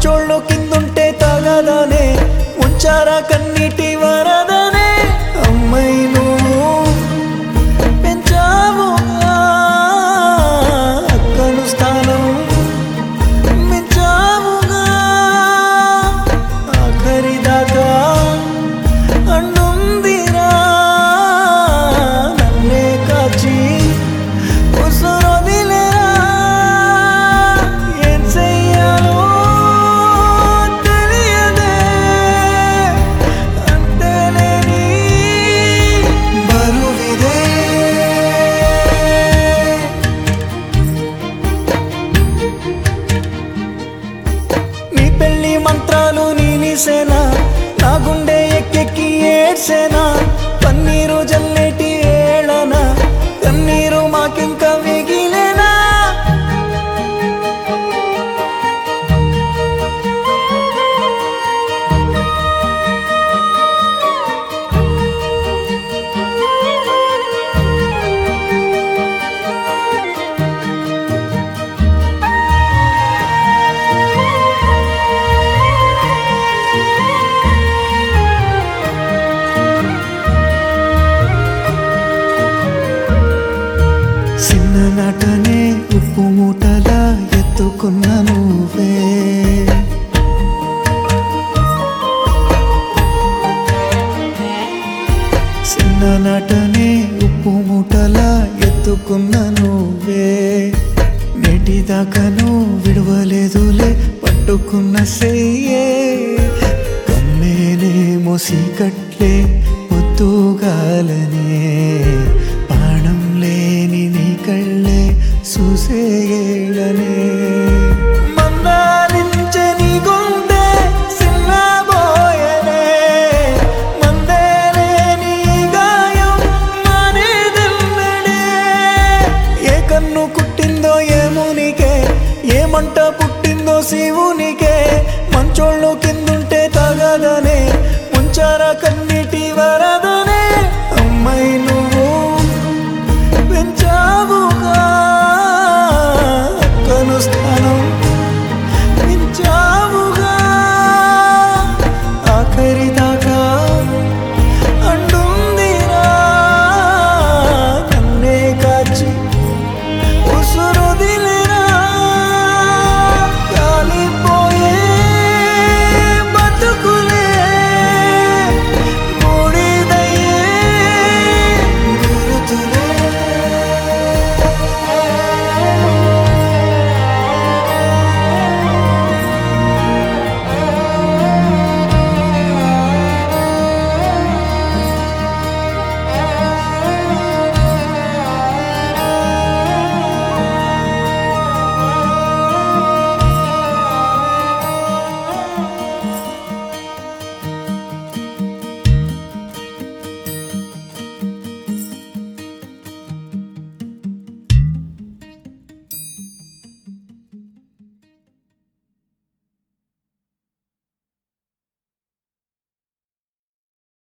మంచోళ్ళు కిందుంటే తగదనే ఉంచారా కన్నీటి వరదనే అమ్మాయి నువ్వు పెంచావుగా అక్కను స్థానం మించావుగా ఆఖరి దాకా అన్నుందిరా నన్నే కాచి ఉసురొదిలేరా ఏం చెయ్యాలో తెలియదే అంతేలేని బరువిదే నీ పెళ్లి మంత్రాలు నీనిసేనా నా గుండె ఎక్కెక్కి ఏడ్సేనా పన్నీరు జల్లేటి ఏళనా కన్నీరు మాకింక మిగిలేనా చిన్ననాటనే ఉప్పు మూటలా ఎత్తుకున్న నువ్వే చిన్ననాటనే ఉప్పు మూటలా ఎత్తుకున్న నువ్వే నేటి దాకాను విడవలేదులే పట్టుకున్న సెయ్యే కమ్మేనే మోసి కట్లే పొద్దుగాలనే ప్రాణం లేని నీ కళ్ళే చూసేయలనే మందాలించే నీ గుండె సిన్నబోయనే మందేలే నీ గాయం మానేదెన్నడే ఏ కన్ను కుట్టిందో ఏమునికే ఏ మంట పుట్టిందో శివునికే మంచోళ్ళు కిందుంటే తగదనే ముంచారా కన్నీటి